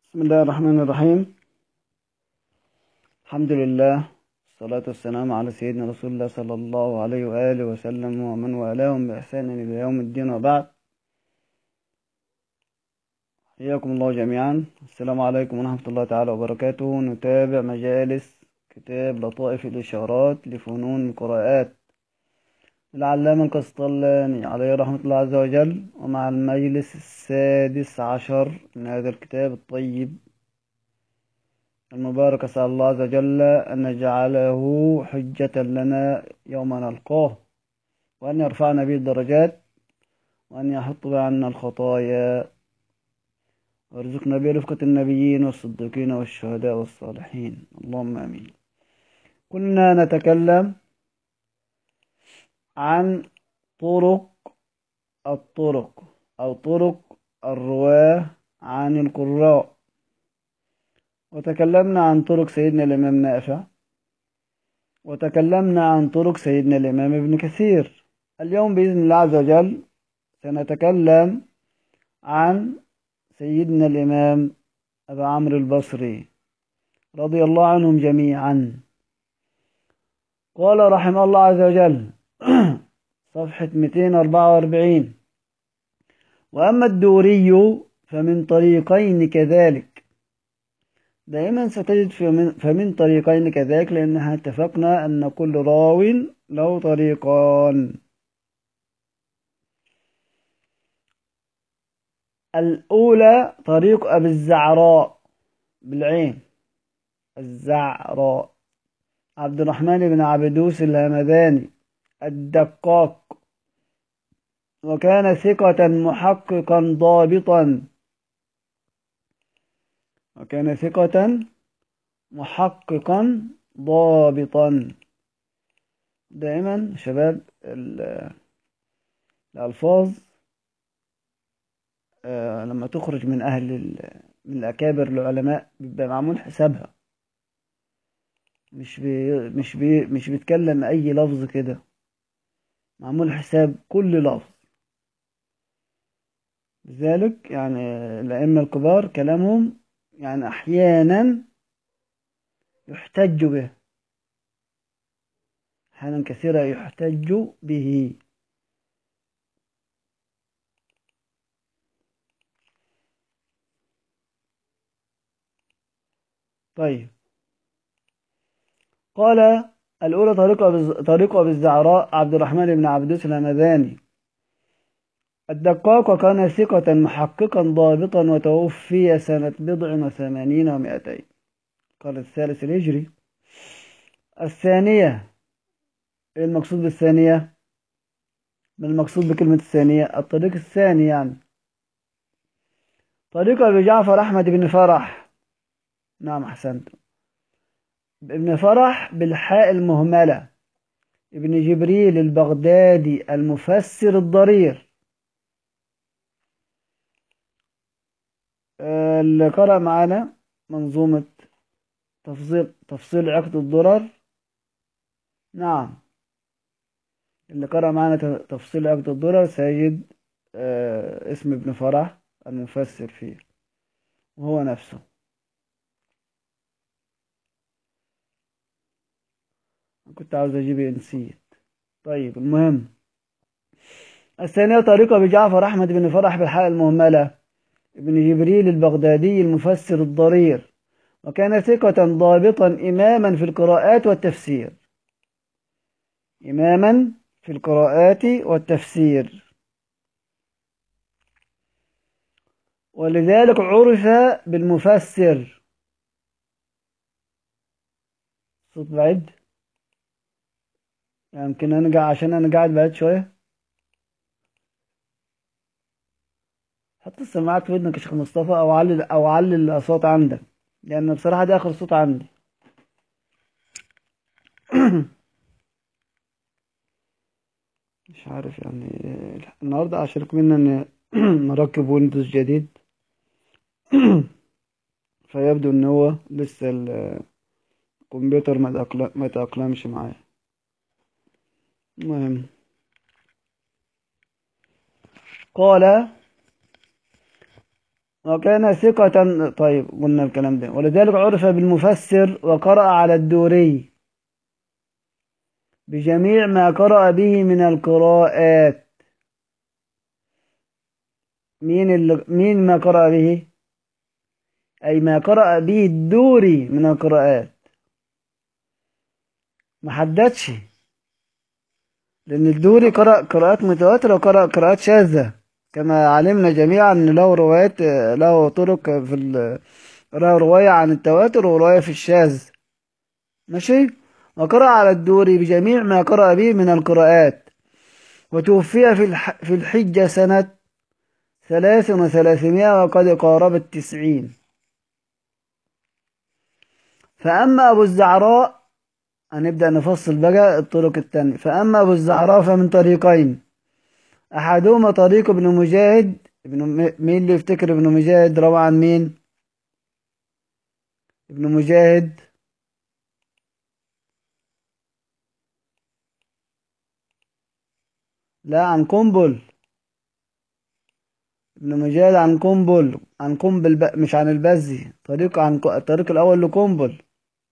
بسم الله الرحمن الرحيم الحمد لله الصلاة والسلام على سيدنا رسول الله صلى الله عليه وآله وسلم ومن والاهم بإحسان إلى يوم الدين وبعد حياكم الله جميعا السلام عليكم ورحمة الله تعالى وبركاته نتابع مجالس كتاب لطائف الإشارات لفنون القراءات العلامة القسطلاني عليه رحمة الله عز وجل ومع المجلس السادس عشر من هذا الكتاب الطيب المبارك أسأل الله عز وجل أن يجعله حجة لنا يوم نلقاه وأن يرفعنا به الدرجات وأن يحط عنا الخطايا ويرزقنا برفقة النبيين والصديقين والشهداء والصالحين اللهم آمين كنا نتكلم عن طرق الطرق أو طرق الرواة عن القراء وتكلمنا عن طرق سيدنا الإمام نافع وتكلمنا عن طرق سيدنا الإمام ابن كثير اليوم بإذن الله عز وجل سنتكلم عن سيدنا الإمام أبا عمرو البصري رضي الله عنهم جميعا قال رحمه الله عز وجل صفحة 244 وأما الدوري فمن طريقين كذلك دائما ستجد فمن, فمن طريقين كذلك لأنها اتفقنا أن كل راو له طريقان الأولى طريق أبي الزعراء بالعين الزعراء عبد الرحمن بن عبدوس الهمداني الدقاق وكان ثقة محققا ضابطا وكان ثقة محققا ضابطا دائما شباب الألفاظ لما تخرج من أهل من الأكابر العلماء بيبقى معمول حسابها مش بي مش بي مش بيتكلم أي لفظ كده معمول حساب كل لفظ لذلك يعني الأئمة الكبار كلامهم يعني أحيانا يحتج به أحيانا كثيرة يحتج به طيب قال الأولى طريق طريق أبي الزعراء عبد الرحمن بن عبدوس الهمداني الدقاق وكان ثقة محققا ضابطا وتوفي سنة بضع وثمانين ومائتين قال الثالث الهجري الثانية ايه المقصود بالثانية ما المقصود بكلمة الثانية الطريق الثاني يعني طريق أبي جعفر أحمد بن فرح نعم أحسنت ابن فرح بالحاء المهملة ابن جبريل البغدادي المفسر الضرير اللي قرأ معانا منظومة تفصيل تفصيل عقد الضرر نعم اللي قرأ معانا تفصيل عقد الضرر سيجد اسم ابن فرح المفسر فيه وهو نفسه كنت عاوز اجيب نسيت طيب المهم الثانية طريقة بجعفر أحمد بن فرح بالحاء المهملة ابن جبريل البغدادي المفسر الضرير وكان ثقة ضابطا إماما في القراءات والتفسير إماما في القراءات والتفسير ولذلك عرف بالمفسر صوت بعيد يمكن أنا عشان أنا قاعد بعيد شوية حط السماعات في ودنك يا شيخ مصطفى أو علل أو علل الأصوات عندك لأن بصراحة ده آخر صوت عندي مش عارف يعني النهاردة أشارك منا إن مركب ويندوز جديد فيبدو إن هو لسه الكمبيوتر ما تأقلمش معايا المهم قال وكان ثقة طيب قلنا الكلام ده ولذلك عرف بالمفسر وقرأ على الدوري بجميع ما قرأ به من القراءات مين اللي مين ما قرأ به أي ما قرأ به الدوري من القراءات ما حددش لأن الدوري قرأ قراءات متواترة وقرأ قراءات شاذة كما علمنا جميعا أن له روايات له طرق في ال... له رواية عن التواتر ورواية في الشاذ ماشي وقرأ على الدوري بجميع ما قرأ به من القراءات وتوفي في الح... في الحجة سنة ثلاث وثلاثمائة وقد قارب التسعين فأما أبو الزعراء هنبدأ نفصل بقى الطرق التانية فأما أبو الزعراء فمن طريقين أحدهما طريق ابن مجاهد ابن مين اللي يفتكر ابن مجاهد روى عن مين ابن مجاهد لا عن قنبل ابن مجاهد عن قنبل عن قنبل ب... مش عن البزي طريق عن الطريق الأول لقنبل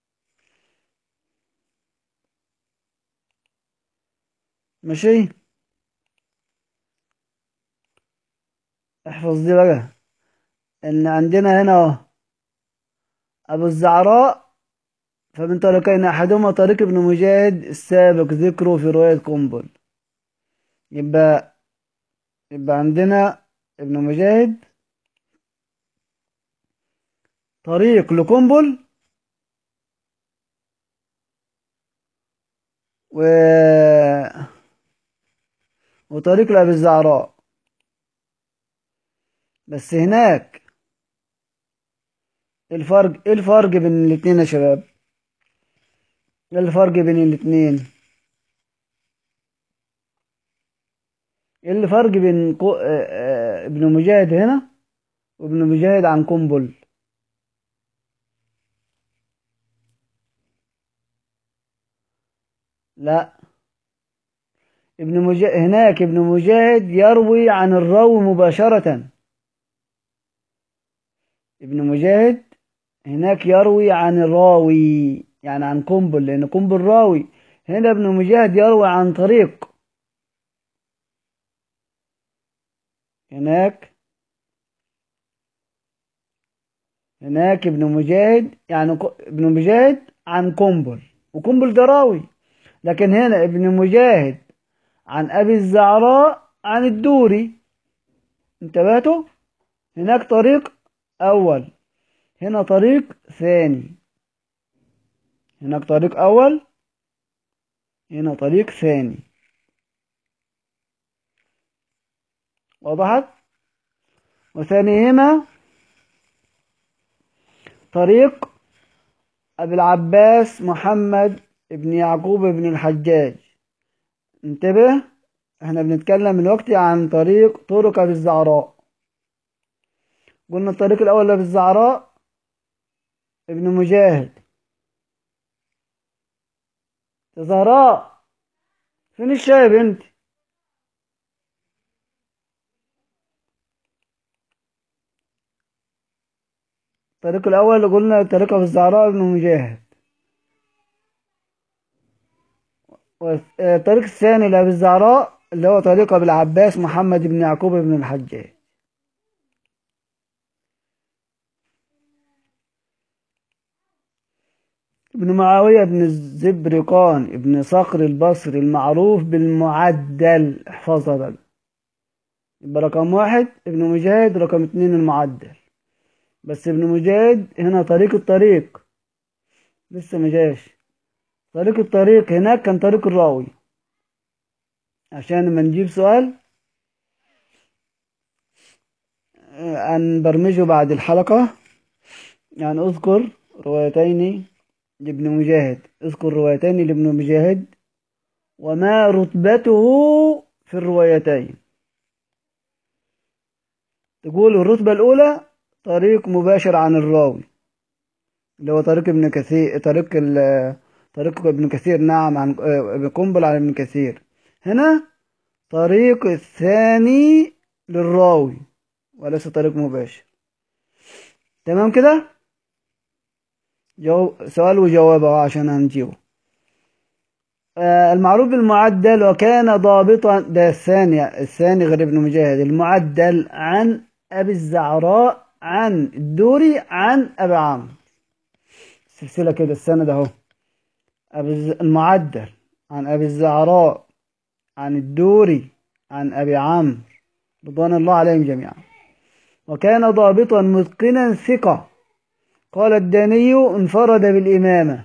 ماشي احفظ دي بقى ان عندنا هنا اهو ابو الزعراء فمن طريقين احدهما طريق ابن مجاهد السابق ذكره في رواية قنبل يبقى يبقى عندنا ابن مجاهد طريق لقنبل و وطريق لأبي الزعراء بس هناك الفرق ايه الفرق بين الاتنين يا شباب ايه الفرق بين الاتنين ايه الفرق بين قو... آه... آه... ابن مجاهد هنا وابن مجاهد عن قنبل لا ابن مجاهد هناك ابن مجاهد يروي عن الراوي مباشرة ابن مجاهد هناك يروي عن الراوي يعني عن قنبل لأن قنبل راوي هنا ابن مجاهد يروي عن طريق هناك هناك ابن مجاهد يعني ابن مجاهد عن قنبل وقنبل ده راوي لكن هنا ابن مجاهد عن أبي الزعراء عن الدوري انتبهتوا هناك طريق أول هنا طريق ثاني هناك طريق أول هنا طريق ثاني وضحت وثانيهما طريق أبي العباس محمد ابن يعقوب بن الحجاج انتبه احنا بنتكلم دلوقتي عن طريق طرق ابي الزعراء قلنا الطريق الاول لابي الزعراء ابن مجاهد زهراء فين الشاي يا بنتي الطريق الاول اللي قلنا طريق ابي الزعراء ابن مجاهد والطريق الثاني لأبي الزعراء اللي هو طريق أبي العباس محمد بن يعقوب بن الحجاج ابن معاوية بن الزبرقان ابن صقر البصري المعروف بالمعدل احفظها بقى يبقى رقم واحد ابن مجاهد رقم اتنين المعدل بس ابن مجاهد هنا طريق الطريق لسه مجاش طريق الطريق هناك كان طريق الراوي عشان لما نجيب سؤال نبرمجه بعد الحلقة يعني اذكر روايتين لابن مجاهد اذكر روايتين لابن مجاهد وما رتبته في الروايتين تقول الرتبة الأولى طريق مباشر عن الراوي اللي هو طريق ابن كثير طريق طريق ابن كثير نعم عن قنبل عن ابن كثير هنا طريق الثاني للراوي وليس طريق مباشر تمام كده جو... سؤال وجواب اهو عشان هنجيبه آه المعروف بالمعدل وكان ضابطا ده الثاني الثاني غير ابن مجاهد المعدل عن ابي الزعراء عن الدوري عن ابي عمرو سلسله كده السند اهو أبي الز- المعدل عن ابي الزعراء عن الدوري عن ابي عمرو رضوان الله عليهم جميعا وكان ضابطا متقنا ثقة قال الداني انفرد بالإمامة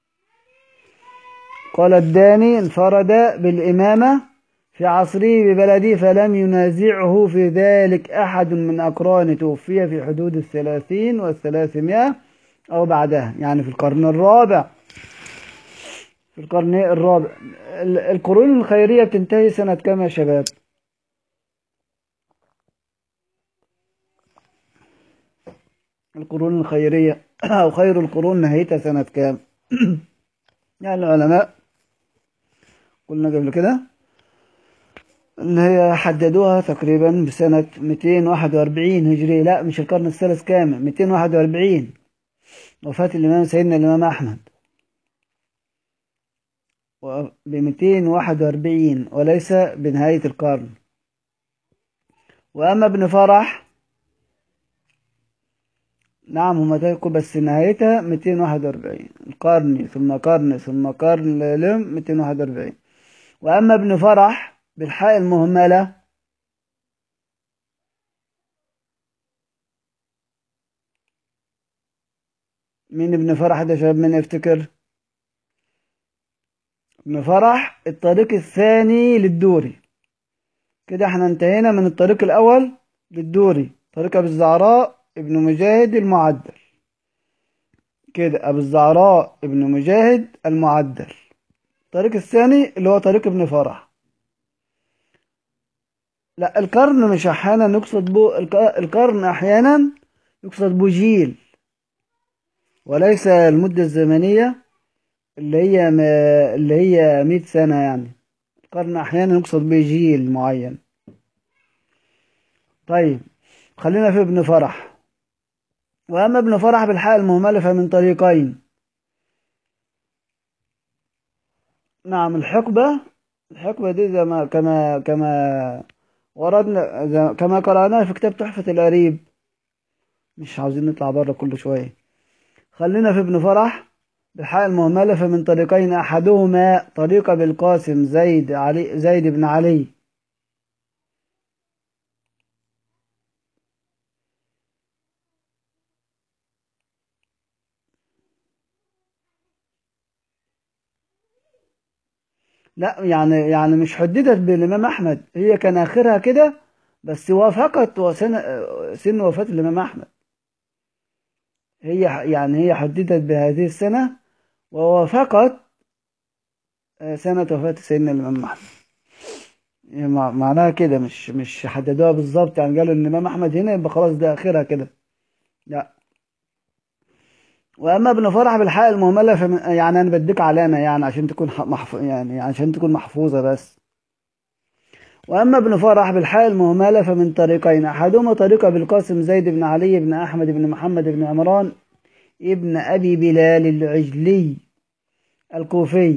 قال الداني انفرد بالإمامة في عصره ببلده فلم ينازعه في ذلك أحد من أقران توفي في حدود الثلاثين والثلاثمائة أو بعدها يعني في القرن الرابع في القرن الرابع ال- القرون الخيرية بتنتهي سنة كام يا شباب؟ القرون الخيرية أو خير القرون نهايتها سنة كام يعني العلماء قلنا قبل كده إن هي حددوها تقريبا بسنة 241 هجرية لا مش القرن الثالث كامل 241 وفاة الإمام سيدنا الإمام أحمد ب 241 وليس بنهاية القرن وأما ابن فرح نعم هما تلكوا بس نهايتها 241 القرن ثم قرن ثم قرن لم 241 وأما ابن فرح بالحاء المهملة مين ابن فرح ده شباب من يفتكر ابن فرح الطريق الثاني للدوري كده احنا انتهينا من الطريق الأول للدوري طريق أبي الزعراء ابن مجاهد المعدل كده أبو الزعراء ابن مجاهد المعدل الطريق الثاني اللي هو طريق ابن فرح لا القرن مش أحيانا يقصد بو الق- القرن أحيانا يقصد بو جيل وليس المدة الزمنية اللي هي ما اللي هي 100 سنة يعني القرن أحيانا يقصد به جيل معين طيب خلينا في ابن فرح وأما ابن فرح بالحاء المهملة فمن طريقين نعم الحقبة الحقبة دي زي ما كما كما وردنا زي- كما قرأناها في كتاب تحفة القريب مش عاوزين نطلع بره كل شوية خلينا في ابن فرح بالحاء المهملة فمن طريقين أحدهما طريق بالقاسم زيد علي زيد بن علي لا يعني يعني مش حددت بالإمام أحمد هي كان آخرها كده بس وافقت وسن سن وفاة الإمام أحمد هي يعني هي حددت بهذه السنة ووافقت سنة وفاة سيدنا الإمام أحمد يعني مع- معناها كده مش مش حددوها بالظبط يعني قالوا إن الإمام أحمد هنا يبقى خلاص ده آخرها كده لا وأما ابن فرح بالحاء المهملة فمن يعني أنا بديك علامة يعني عشان تكون محفوظ يعني عشان تكون محفوظة بس وأما ابن فرح بالحاء المهملة فمن طريقين أحدهما طريقة بالقاسم زيد بن علي بن أحمد بن محمد بن عمران ابن أبي بلال العجلي الكوفي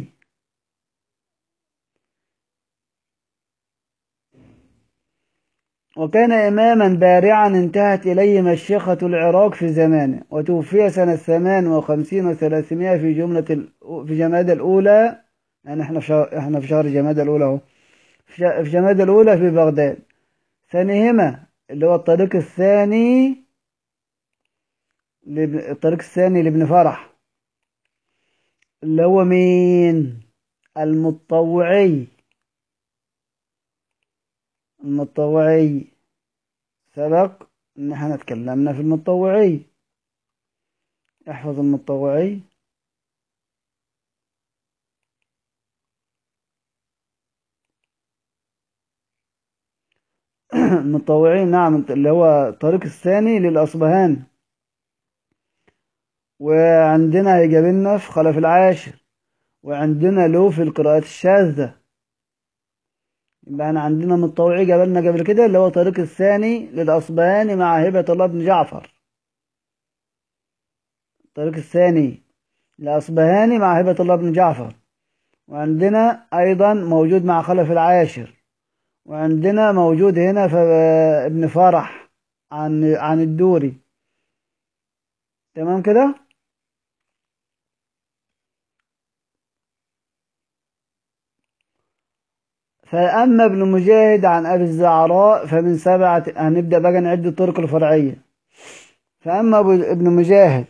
وكان إماما بارعا انتهت إليه مشيخة العراق في زمانه وتوفي سنة ثمان وخمسين وثلاثمائة في جملة ال... في جمادى الأولى يعني احنا في شهر احنا في شهر جمادى الأولى اهو في ش- في جمادى الأولى في بغداد ثانيهما اللي هو الطريق الثاني لابن... الطريق الثاني لابن فرح اللي هو مين المتطوعي المتطوعي سبق ان احنا اتكلمنا في المتطوعي احفظ المتطوعي المتطوعين نعم اللي هو الطريق الثاني للأصبهان وعندنا هيجاب لنا في خلف العاشر وعندنا له في القراءات الشاذة يبقى احنا عندنا متطوعي جابلنا قبل كده اللي هو طريق الثاني للأصبهاني مع هبة الله بن جعفر الطريق الثاني الأصبهاني مع هبة الله بن جعفر وعندنا أيضا موجود مع خلف العاشر وعندنا موجود هنا في ابن فرح عن عن الدوري تمام كده فأما ابن مجاهد عن أبي الزعراء فمن سبعة هنبدأ بقى نعد الطرق الفرعية فأما ابن مجاهد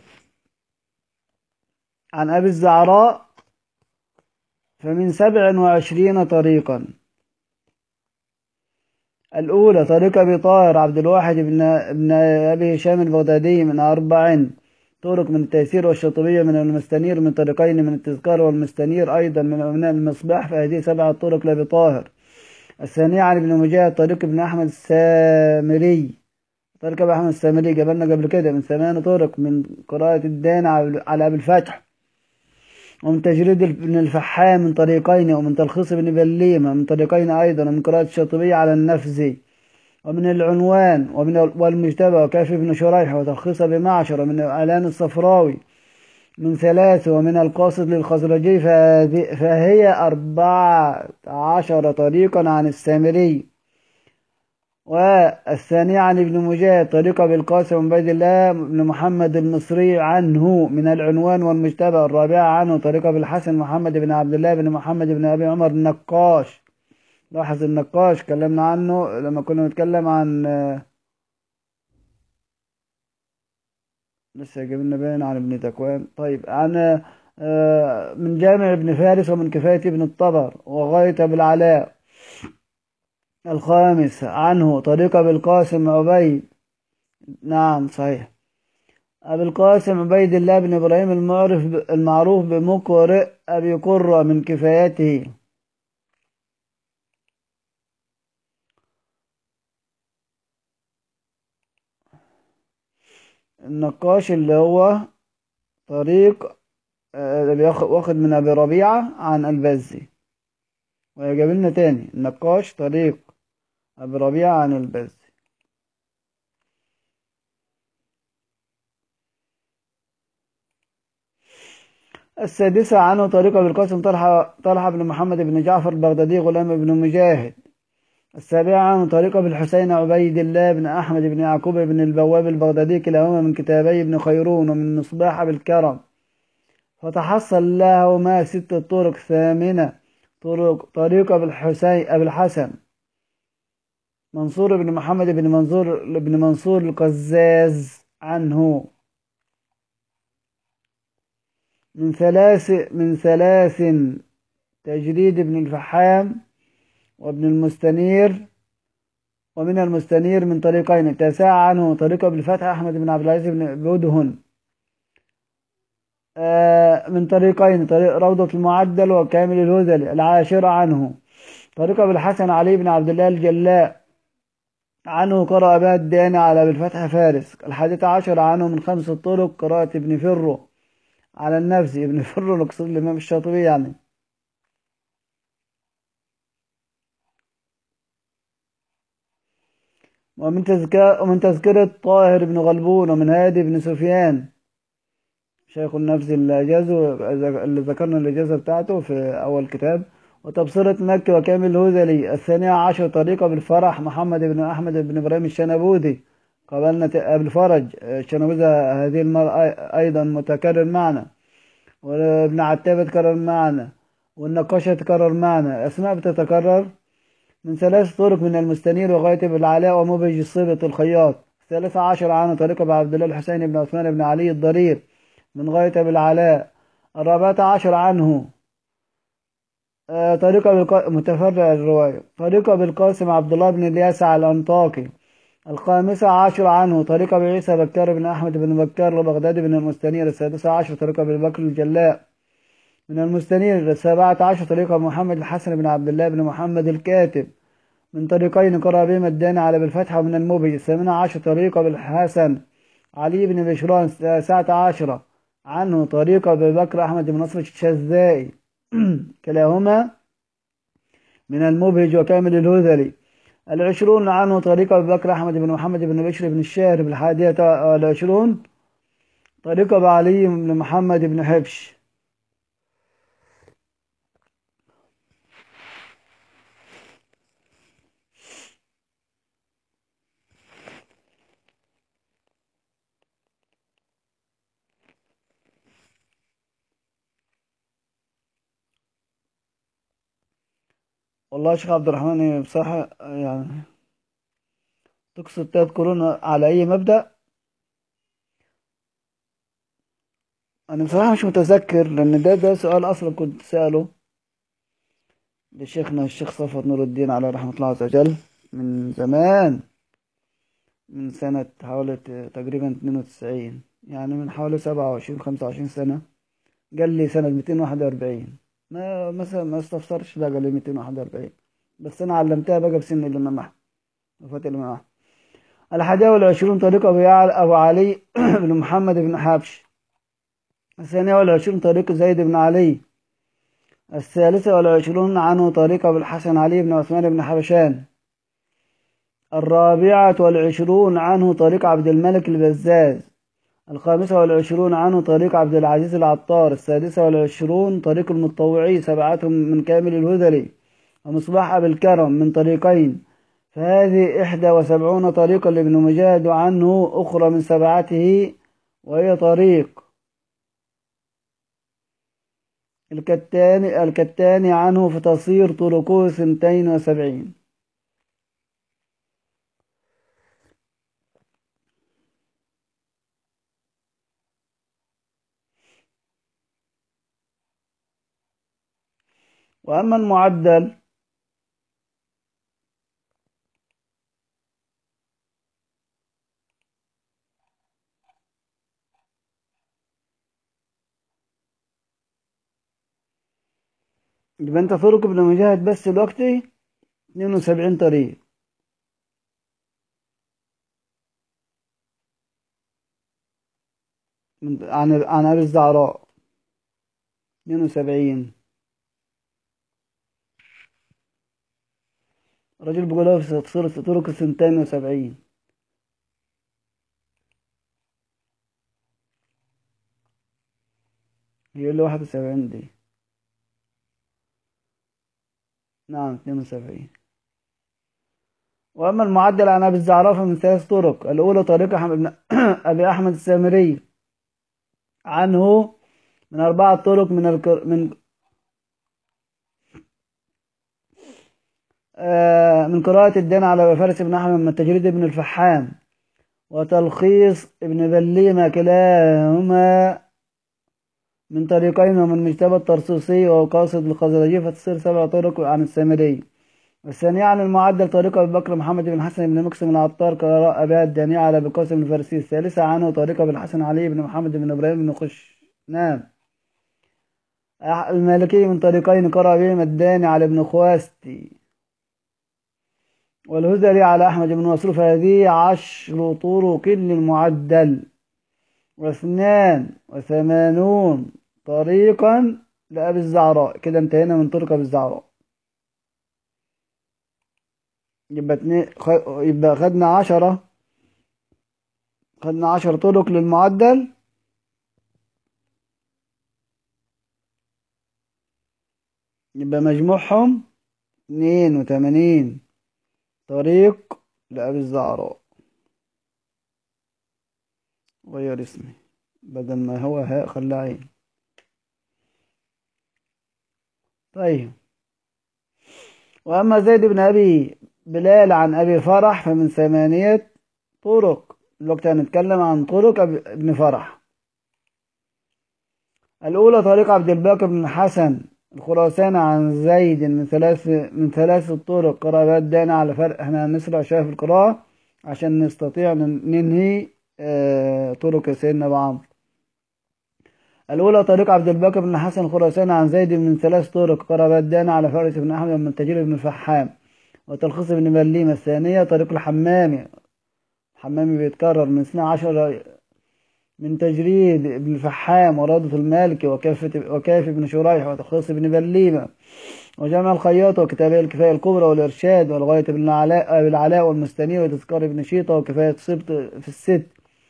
عن أبي الزعراء فمن سبع وعشرين طريقا الأولى طريق أبي طاهر عبد الواحد بن, ابن أبي هشام البغدادي من أربع طرق من التيسير والشاطبية من المستنير من طريقين من التذكار والمستنير أيضا من المصباح فهذه سبعة طرق لأبي طاهر الثانية عن ابن مجاهد طريق ابن أحمد السامري طريق أبو أحمد السامري جبلنا قبل كده من ثمان طرق من قراءة الدان على أبي الفتح ومن تجريد ابن الفحام من طريقين ومن تلخيص ابن بليمة من طريقين أيضا ومن قراءة الشاطبية على النفزي ومن العنوان ومن والمجتبى وكافي بن شريح وتلخيص بمعشر ومن إعلان الصفراوي من ثلاث ومن القاصد للخزرجي فهي أربعة عشر طريقا عن السامري والثانية عن ابن مجاهد طريقة بالقاسم بن عبيد الله بن محمد المصري عنه من العنوان والمجتبى الرابعة عنه طريقة بالحسن محمد بن عبد الله بن محمد بن أبي عمر النقاش لاحظ النقاش كلمنا عنه لما كنا نتكلم عن لسه جبنا باين عن ابن تكوان طيب عن من جامع ابن فارس ومن كفاية ابن الطبر وغاية بالعلاء الخامس عنه طريق أبي القاسم عبيد نعم صحيح أبي القاسم عبيد الله بن إبراهيم المعرف المعروف بمقرئ أبي قرة من كفايته النقاش اللي هو طريق اللي واخد من أبي ربيعة عن البزي ويجاب لنا تاني النقاش طريق أبي ربيعة عن البزي السادسة عنه طريقة بالقاسم طلحة, طلحة بن محمد بن جعفر البغدادي غلام بن مجاهد السابعة عنه طريقة بالحسين عبيد الله بن أحمد بن يعقوب بن البواب البغدادي كلاهما من كتابي ابن خيرون ومن مصباح بالكرم فتحصل لهما ستة طرق ثامنة طرق طريقة بالحسين أبي الحسن منصور بن محمد بن منصور بن منصور القزاز عنه من ثلاث من ثلاث تجريد ابن الفحام وابن المستنير ومن المستنير من طريقين التاسع عنه طريق ابن الفتح أحمد بن عبد العزيز بن بودهن من طريقين طريق روضة المعدل وكامل الهذلي العاشرة عنه طريق ابن الحسن علي بن عبد الله الجلاء عنه قرأ بها الداني على بالفتح فارس الحادثة عشر عنه من خمس طرق قراءة ابن فرو على النفس ابن فرو نقصد الإمام الشاطبي يعني ومن تذكرة ومن تذكرة طاهر بن غلبون ومن هادي بن سفيان شيخ النفس اللي أجازه اللي ذكرنا الإجازة بتاعته في أول كتاب وتبصرة مكي وكامل الهذلي الثانية عشر طريقة بالفرح محمد بن أحمد بن إبراهيم الشنبودي قابلنا أبو الفرج الشنبودي هذه المرة أيضا متكرر معنا وابن عتاب تكرر معنا والنقاشة تكرر معنا أسماء بتتكرر من ثلاث طرق من المستنير وغاية بالعلاء ومبهج الصبط الخياط الثالثة عشر عن طريقة بعبد الله الحسين بن عثمان بن علي الضرير من غاية بالعلاء الرابعة عشر عنه طريقة بالق... متفرع الرواية طريقة بالقاسم عبد الله بن الياس على الأنطاكي الخامسة عشر عنه طريقة بعيسى بكار بن أحمد بن بكار البغدادي بن المستنير السادسة عشر طريقة بالبكر الجلاء من المستنير السابعة عشر طريقة محمد الحسن بن عبد الله بن محمد الكاتب من طريقين قرأ بهما الداني على بالفتحة ومن المبي الثامنة عشر طريقة بالحسن علي بن بشران التاسعة عشرة عنه طريقة ببكر أحمد بن نصر الشاذائي كلاهما من المبهج وكامل الهذلي العشرون عنه طريقة ببكر أحمد بن محمد بن بشر بن الشاهر بالحادية والعشرون طريق أبو علي بن محمد بن حبش والله يا شيخ عبد الرحمن بصراحة يعني تقصد تذكرون على أي مبدأ أنا بصراحة مش متذكر لأن ده ده سؤال أصلا كنت سأله لشيخنا الشيخ صفوت نور الدين على رحمة الله عز وجل من زمان من سنة حوالي تقريبا اتنين وتسعين يعني من حوالي سبعة وعشرين خمسة وعشرين سنة قال لي سنة ميتين واحد وأربعين ما مثلا ما استفسرش بقى قال لي ميتين واحد وأربعين بس أنا علمتها بقى بسن الإمام أحمد وفاة الإمام أحمد الحادية والعشرون طريق أبو, أبو علي بن محمد بن حبش الثانية والعشرون طريق زيد بن علي الثالثة والعشرون عنه طريق أبو الحسن علي بن عثمان بن حبشان الرابعة والعشرون عنه طريق عبد الملك البزاز الخامسة والعشرون عنه طريق عبد العزيز العطار السادسة والعشرون طريق المتطوعي سبعة من كامل الهذلي ومصباح أبي الكرم من طريقين فهذه إحدى وسبعون طريقا لابن مجاهد عنه أخرى من سبعته وهي طريق الكتاني, الكتاني عنه فتصير طرقه سنتين وسبعين وأما المعدل يبقى انت طرق ابن مجاهد بس دلوقتي 72 طريق من عن عن ابي الزعراء 72 الراجل بيقول في سلسلة طرق السنتين وسبعين يقول له واحد وسبعين دي نعم 72 وأما المعدل عن أبي الزعراء فمن ثلاث طرق الأولى طريق أحمد بن أبي أحمد السامري عنه من أربعة طرق من الكر... من آه من قراءة الدين على فارس بن أحمد من تجريد ابن الفحام وتلخيص ابن بليمة كلاهما من طريقين ومن مجتبى الطرسوسي وقاصد الخزرجي فتصير سبع طرق عن السامري والثانية عن المعدل طريق أبي بكر محمد بن حسن بن مكسم العطار قراء أبي الدانية على أبي قاسم الفارسي الثالثة عنه طريق أبي الحسن علي بن محمد بن إبراهيم بن خش نعم المالكي من طريقين قرأ بهم الداني على ابن خواستي والهذلي على أحمد بن مصروف هذه عشر طرق للمعدل واثنان وثمانون طريقا لأبي الزعراء كده انتهينا من طرق أبي الزعراء يبقى اتنين خ... يبقى خدنا عشرة خدنا عشر طرق للمعدل يبقى مجموعهم اتنين وتمانين طريق لأبي الزعراء غير اسمي بدل ما هو هاء خلاه عين طيب وأما زيد بن أبي بلال عن أبي فرح فمن ثمانية طرق الوقت هنتكلم عن طرق ابن فرح الأولى طريق عبد الباقي بن حسن الخراساني عن زيد من ثلاث من ثلاث طرق قراءات دانا على فرق احنا هنسرع شوية في القراءة عشان نستطيع ننهي اه طرق سيدنا أبو عمرو الأولى طريق عبد الباقي بن حسن الخراساني عن زيد من ثلاث طرق قراءات دانا على فارس بن أحمد من تجير بن فحام وتلخيص بن مليمة الثانية طريق الحمامي الحمامي بيتكرر من اثنى عشر من تجريد ابن الفحام ورادة المالكي وكافة وكافي بن شريح وتلخيص ابن بليمة وجامع الخياط وكتابه الكفاية الكبرى والإرشاد والغاية ابن العلاء بالعلاء والمستنير وتذكار ابن شيطة وكفاية سبط في الست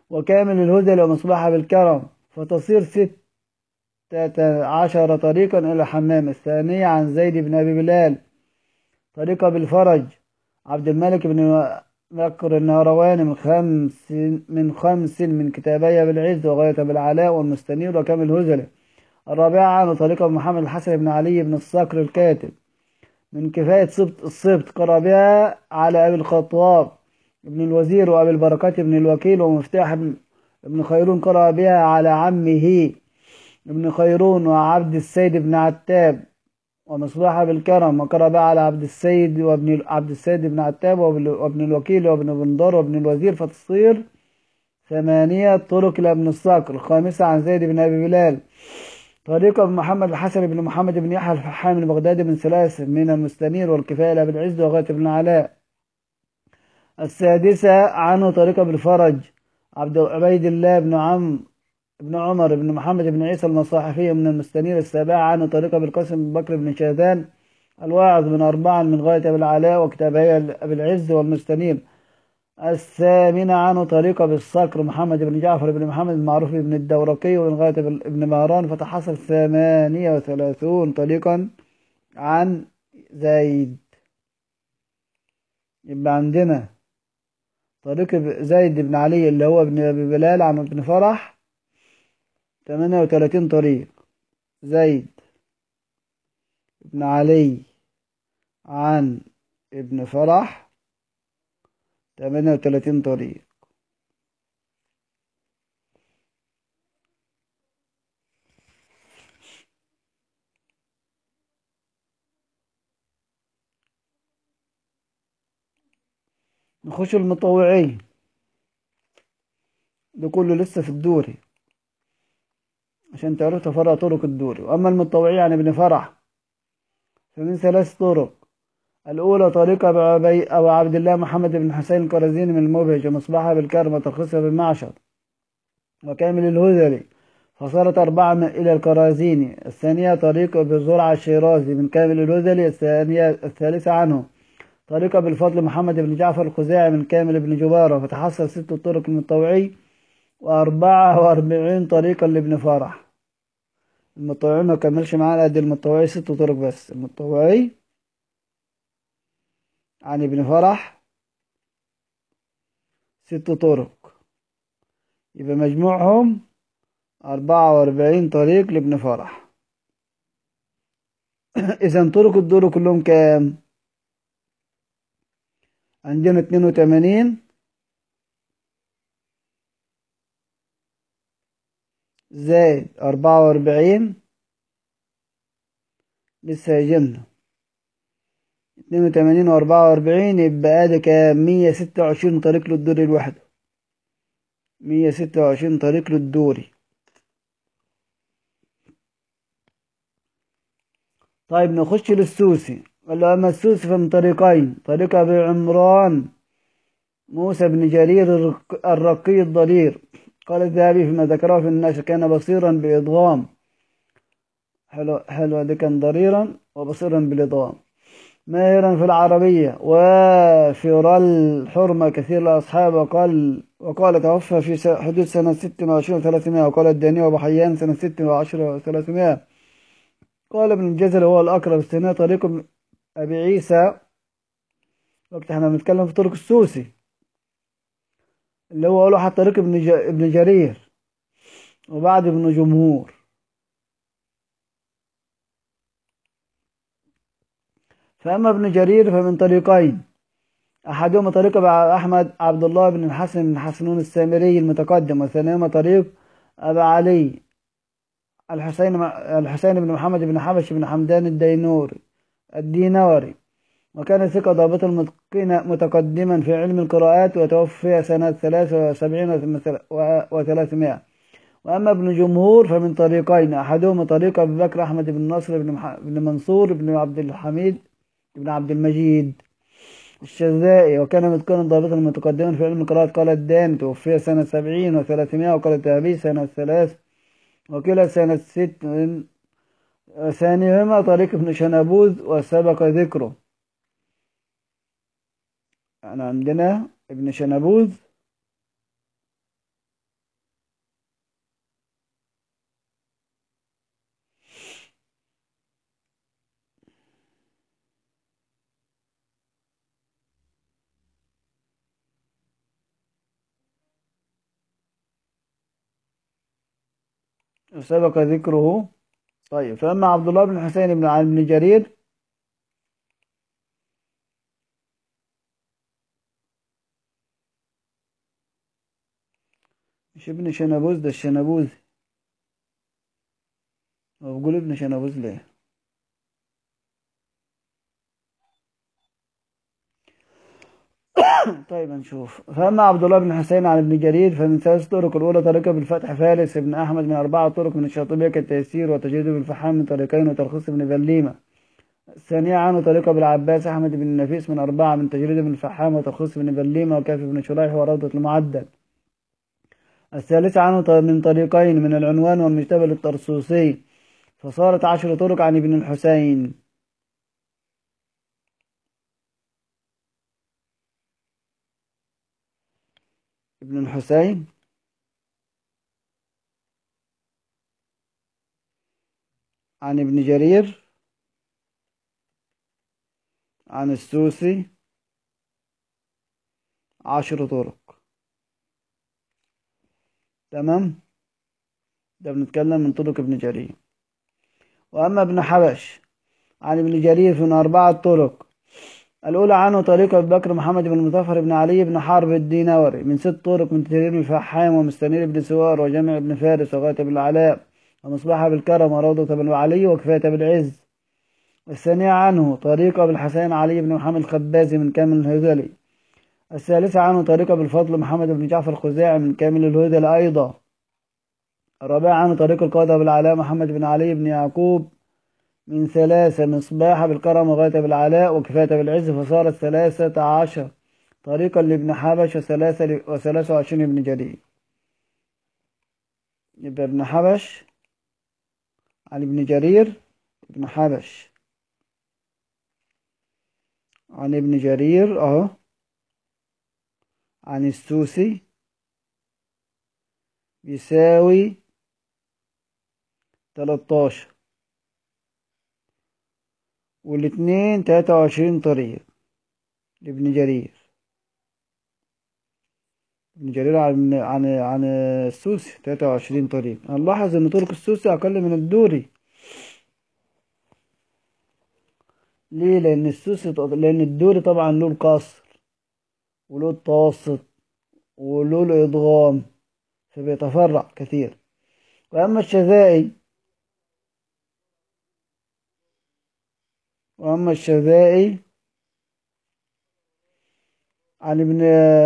وكامل الهدل ومصباح بالكرم فتصير ستة عشر طريقا إلى حمام الثانية عن زيد بن أبي بلال طريقة بالفرج عبد الملك بن بكر النهرواني من خمس من خمس من كتابي بالعز وغاية بالعلاء والمستنير وكامل الهزلة الرابعة عنه طريقة محمد الحسن بن علي بن الصقر الكاتب من كفاية سبط السبط قرأ بها على أبي الخطاب ابن الوزير وأبي البركات بن الوكيل ومفتاح ابن خيرون قرأ بها على عمه ابن خيرون وعبد السيد بن عتاب ومصباح بالكرم وقرأ بها على عبد السيد وابن عبد السيد بن عتاب وابن الوكيل وابن بندار وابن الوزير فتصير ثمانية طرق لابن الصقر الخامسة عن زيد بن أبي بلال طريقة محمد الحسن بن محمد بن يحيى الفحام البغدادي من ثلاثة من المستنير والكفاية لأبي العز وغاية بن علاء السادسة عنه طريقة بالفرج عبد عبيد الله بن عم بن عمر بن محمد بن عيسى المصاحفي من المستنير السابعة عنه طريقة بالقاسم بن بكر بن شاذان الواعظ من أربعة من غاية أبي العلاء وكتابي أبي العز والمستنير الثامنة عنه طريقة بالصقر محمد بن جعفر بن محمد المعروف بن الدورقي ومن غاية ابن مهران فتحصل ثمانية وثلاثون طريقا عن زيد يبقى عندنا طريق زيد بن علي اللي هو ابن أبي بلال عن ابن فرح ثمانية وثلاثين طريق زيد بن علي عن ابن فرح ثمانية وثلاثين طريق نخش المطوعين ده كله لسه في الدوري عشان تعرفوا تفرع طرق الدوري وأما المطوعين يعني ابن فرح فمن ثلاث طرق الأولى طريقة أبو عبد الله محمد بن حسين القرزيني من المبهج ومصباحها بالكرم وترخيصها بالمعشر وكامل الهذلي فصارت أربعة إلى القرازيني الثانية طريقة بزرعة الشيرازي من كامل الهذلي الثانية الثالثة عنه طريقة بالفضل محمد بن جعفر الخزاعي من كامل بن جبارة فتحصل ست طرق المطوعي وأربعة وأربعين طريقا لابن فرح المطوعي ما كملش معانا قد المطوعي ست طرق بس المطوعي عن ابن فرح ست طرق يبقى مجموعهم أربعة وأربعين طريق لابن فرح إذا طرق الدور كلهم كام؟ عندنا اتنين وتمانين زائد أربعة وأربعين لسه هيجيلنا اتنين وتمانين وأربعة وأربعين يبقى ادي كام مية ستة وعشرين طريق للدوري لوحده مية ستة وعشرين طريق للدوري طيب نخش للسوسي قال له أما السوسي فمن طريقين طريق أبي عمران موسى بن جرير الرقي الضرير قال الذهبي فيما ذكره في النشر كان بصيرا بإضغام حلو حلو ده كان ضريرا وبصيرا بالإضغام ماهرا في العربية وافر الحرمة كثير الأصحاب وقال وقال توفى في حدود سنة ست وعشرين وثلاثمائة وقال الداني وأبو حيان سنة ست وعشرة وثلاثمائة قال ابن الجزل هو الأقرب استثناء طريق أبي عيسى وقت احنا بنتكلم في طرق السوسي اللي هو أول واحد طريق ابن ج... ابن جرير وبعد ابن جمهور فأما ابن جرير فمن طريقين أحدهما طريق أحمد عبد الله بن الحسن بن حسنون السامري المتقدم والثانيهما طريق أبا علي الحسين الحسين بن محمد بن حبش بن حمدان الدينوري الديناري وكان ثقة ضابط المتقن متقدما في علم القراءات وتوفي سنة ثلاث وسبعين وثلاثمائة وأما ابن جمهور فمن طريقين أحدهما طريق أبي بكر أحمد بن نصر بن, مح... بن منصور بن عبد الحميد بن عبد المجيد الشذائي وكان متقنا ضابطا متقدما في علم القراءات قال الدان توفي سنة سبعين وثلاثمائة وقال التهبي سنة ثلاث وكلا سنة ست ثانيهما طريق ابن شنبوذ وسبق ذكره يعني عندنا ابن شنبوذ سبق ذكره طيب فأما عبد الله بن حسين بن علي بن جرير مش ابن شنبوز ده الشنبوذي هو بقول ابن شنبوز ليه طيب نشوف فأما عبد الله بن حسين عن ابن جرير فمن ثلاث طرق الأولى طريقة بالفتح فارس ابن أحمد من أربعة طرق من الشاطبية كالتيسير وتجريد بالفحام من طريقين وتلخيص ابن بليمة الثانية عنه طريقة بالعباس أحمد بن النفيس من أربعة من تجريد ابن الفحام وتلخيص ابن بليمة وكافي بن شريح وروضة المعدل الثالثة عنه من طريقين من العنوان والمجتبى الطرسوسي فصارت عشر طرق عن ابن الحسين ابن الحسين عن ابن جرير عن السوسي عشر طرق تمام ده بنتكلم من طرق ابن جرير وأما ابن حبش عن ابن جرير من أربعة طرق الأولى عنه طريق أبي بكر محمد بن مظفر بن علي بن حرب الدينوري من ست طرق من تجرير الفحام ومستنير بن سوار وجامع بن فارس وغاية بن العلاء ومصباح بالكرم وروضة بن علي وكفاية بالعز الثانية عنه طريق أبي الحسين علي بن محمد الخبازي من كامل الهذلي الثالثة عنه طريق بالفضل محمد بن جعفر الخزاعي من كامل الهدى أيضا الرابعة عنه طريق القاضي بالعلاء محمد بن علي بن يعقوب من ثلاثة مصباح بالكرم وغاية بالعلاء وكفاية بالعز فصارت ثلاثة عشر طريقا لابن حبش وثلاثة وثلاثة وعشرين ابن جرير يبقى ابن حبش عن ابن جرير ابن حبش عن ابن جرير اهو عن السوسي بيساوي تلاتاشر والاتنين تلاتة وعشرين طريق لابن جرير ابن جرير عن عن عن السوسي تلاتة وعشرين طريق هنلاحظ ان طرق السوسي اقل من الدوري ليه لان السوسي لان الدوري طبعا له القصر وله التوسط وله الادغام فبيتفرع كثير واما الشذائي واما الشذائي عن ابن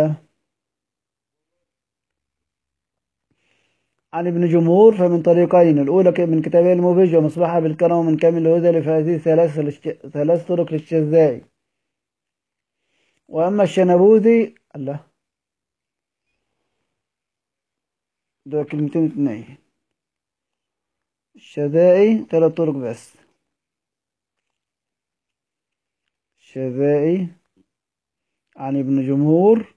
عن ابن جمهور فمن طريقين الأولى من كتابي المبج ومصباحها بالكرم ومن كامل الهدى فهذه ثلاث للش... ثلاث طرق للشذائي وأما الشنبوذي الله ده كلمتين اتنين الشذائي ثلاث طرق بس الشذائي عن ابن جمهور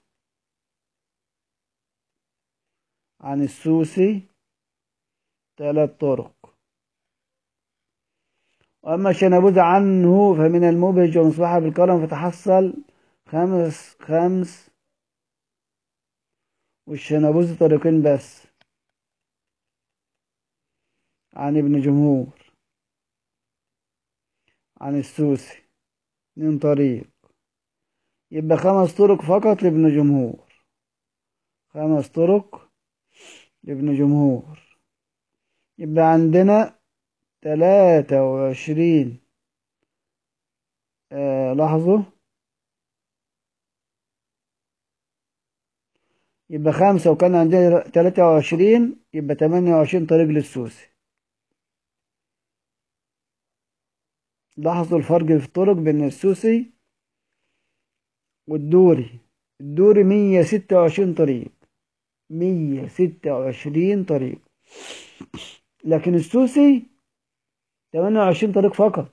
عن السوسي ثلاث طرق وأما الشنبوذ عنه فمن المبهج ومصباح بالقلم فتحصل خمس خمس والشنبوذ طريقين بس عن ابن جمهور عن السوسي اتنين طريق يبقى خمس طرق فقط لابن جمهور خمس طرق لابن جمهور يبقى عندنا تلاتة وعشرين آه لحظة يبقى خمسة وكان عندنا تلاتة وعشرين يبقى تمانية وعشرين طريق للسوسي لاحظوا الفرق في الطرق بين السوسي والدوري الدوري مية ستة وعشرين طريق مية ستة وعشرين طريق لكن السوسي تمانية وعشرين طريق فقط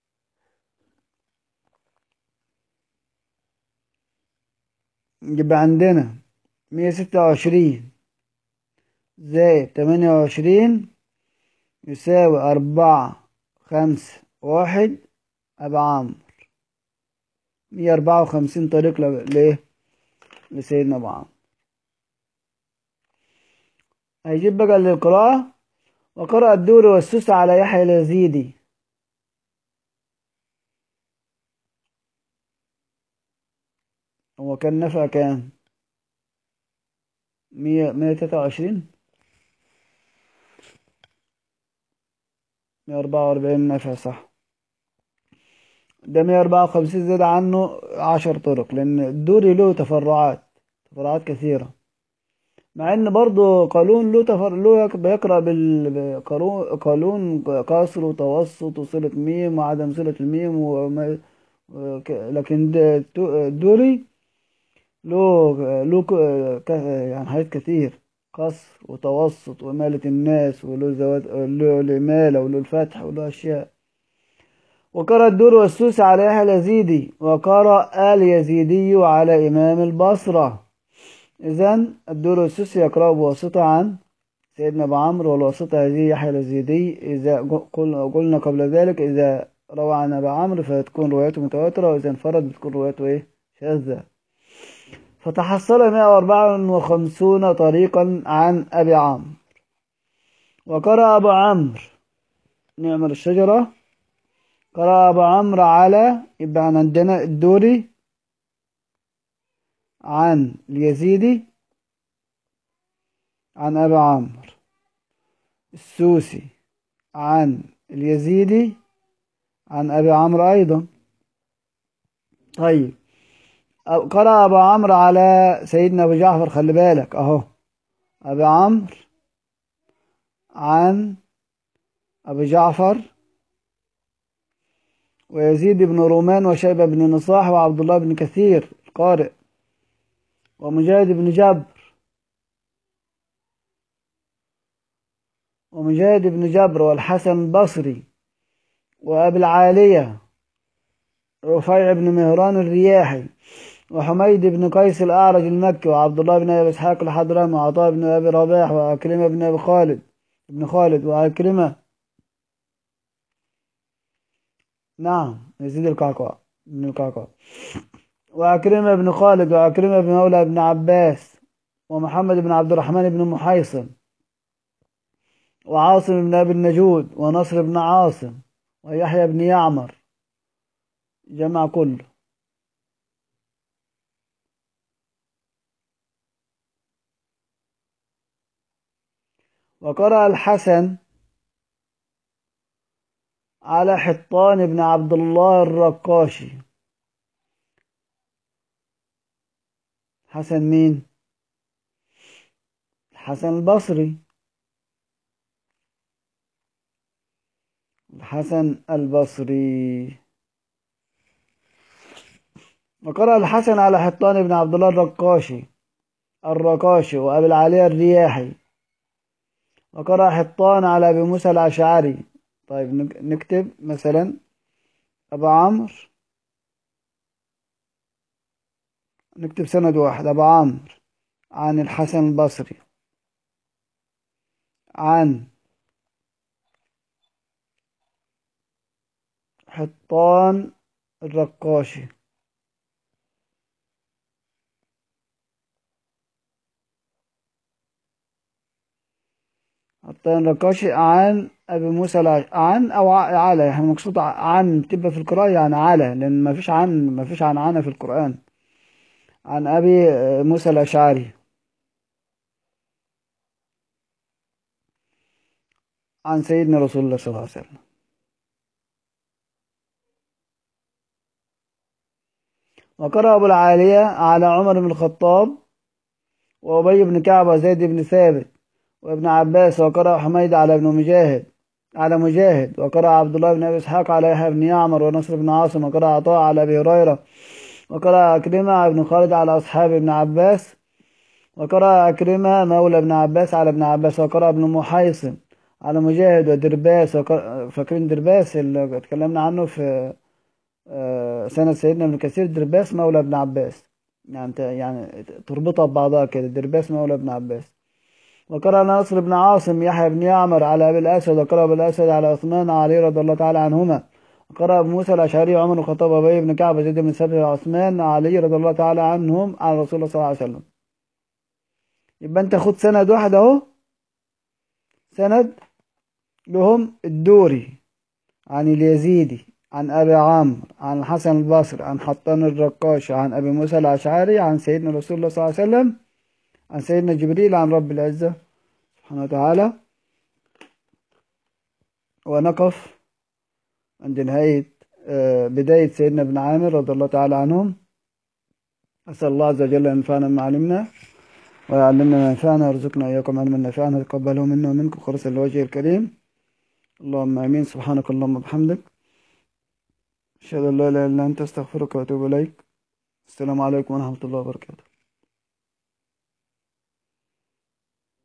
يبقى عندنا مية ستة وعشرين زائد تمانية وعشرين يساوي أربعة خمسة واحد أبو عمرو مية أربعة وخمسين طريق ليه لسيدنا أبو عمرو هيجيب بقى للقراءة وقرأ الدوري والسوس على يحيى اليزيدي هو كان نفع كام مية مية تلاتة وعشرين مية أربعة وأربعين نفع صح ده مية أربعة وخمسين زاد عنه عشر طرق لأن الدوري له تفرعات تفرعات كثيرة مع ان برضه قانون له تفر له يك- بيقرا بالقانون قانون قصر وتوسط وصلة ميم وعدم صلة الميم وما وك- لكن ده- التو- الدوري له له ك- ك- يعني حاجات كتير قصر وتوسط وإمالة الناس وله زواد له الإمالة وله الفتح وله أشياء وقرأ الدور والسوس على يحيى اليزيدي وقرأ اليزيدي على إمام البصرة إذن الدور والسوس يقرأ بواسطة عن سيدنا أبو عمرو والواسطة هذه يحيى اليزيدي إذا قل- قلنا قبل ذلك إذا روى عن أبي عمرو فتكون روايته متواترة وإذا انفرد بتكون روايته إيه شاذة فتحصل 154 طريقا عن أبي عمرو وقرأ أبو عمرو نعمل الشجرة قرأ أبو عمرو على يبقى عندنا الدوري عن اليزيدي عن أبي عمرو السوسي عن اليزيدي عن أبي عمرو أيضا طيب قرأ أبو عمرو على سيدنا أبو جعفر خلي بالك أهو أبي عمرو عن أبي جعفر ويزيد بن رومان وشيبة بن نصاح وعبد الله بن كثير القارئ ومجاهد بن جبر ومجاهد بن جبر والحسن البصري وأبي العالية رفيع بن مهران الرياحي وحميد بن قيس الأعرج المكي وعبد الله بن أبي إسحاق الحضرمي وعطاء بن أبي رباح وأكرمة بن أبي خالد بن خالد وأكرمة نعم يزيد القعقاع بن القعقاع وأكرمة بن خالد وأكرمة بن مولى بن عباس ومحمد بن عبد الرحمن بن محيصن وعاصم بن أبي النجود ونصر بن عاصم ويحيى بن يعمر جمع كله وقرأ الحسن على حطان بن عبد الله الرقاشي حسن مين الحسن البصري الحسن البصري وقرأ الحسن على حطان بن عبد الله الرقاشي الرقاشي وأبي العالية الرياحي وقرأ حطان على أبي موسى الأشعري طيب نكتب مثلا أبو عمرو نكتب سند واحد أبو عمرو عن الحسن البصري عن حطان الرقاشي حطان الرقاشي عن أبي موسى الع... عن أو على يعني مقصود عن بتبقى في القراءة يعني على لأن ما فيش عن ما فيش عن عنا في القرآن عن أبي موسى الأشعري عن سيدنا رسول الله صلى الله عليه وسلم وقرأ أبو العالية على عمر بن الخطاب وأبي بن كعب وزيد بن ثابت وابن عباس وقرأ حميد على ابن مجاهد على مجاهد وقرأ عبد الله بن أبي إسحاق على يحيى بن يعمر ونصر بن عاصم وقرأ عطاء على أبي هريرة وقرأ أكرمة بن خالد على أصحاب ابن عباس وقرأ أكرمة مولى ابن عباس على ابن عباس وقرأ ابن محيصن على مجاهد ودرباس فاكرين درباس اللي اتكلمنا عنه في سنة سيدنا ابن كثير درباس مولى ابن عباس يعني يعني تربطها ببعضها كده درباس مولى ابن عباس وقرأ نصر بن عاصم يحيى بن يعمر على أبي الأسود وقرأ أبو الأسود على عثمان علي رضي الله تعالى عنهما وقرأ أبو موسى الأشعري عمر بن الخطاب أبي بن كعب زيد بن ثابت عثمان علي رضي الله تعالى عنهم عن رسول الله صلى الله عليه وسلم يبقى أنت خد سند واحد أهو سند لهم الدوري عن اليزيدي عن أبي عمرو عن الحسن البصري عن حطان الرقاشي عن أبي موسى الأشعري عن سيدنا رسول الله صلى الله عليه وسلم عن سيدنا جبريل عن رب العزة سبحانه وتعالى ونقف عند نهاية بداية سيدنا ابن عامر رضي الله تعالى عنهم أسأل الله عز وجل أن ينفعنا بما علمنا ويعلمنا ما ينفعنا ويرزقنا إياكم علما نافعا ويتقبله منا ومنكم خالصا لوجهه الكريم اللهم آمين سبحانك اللهم وبحمدك أشهد أن لا إله إلا أنت أستغفرك وأتوب إليك السلام عليكم ورحمة الله وبركاته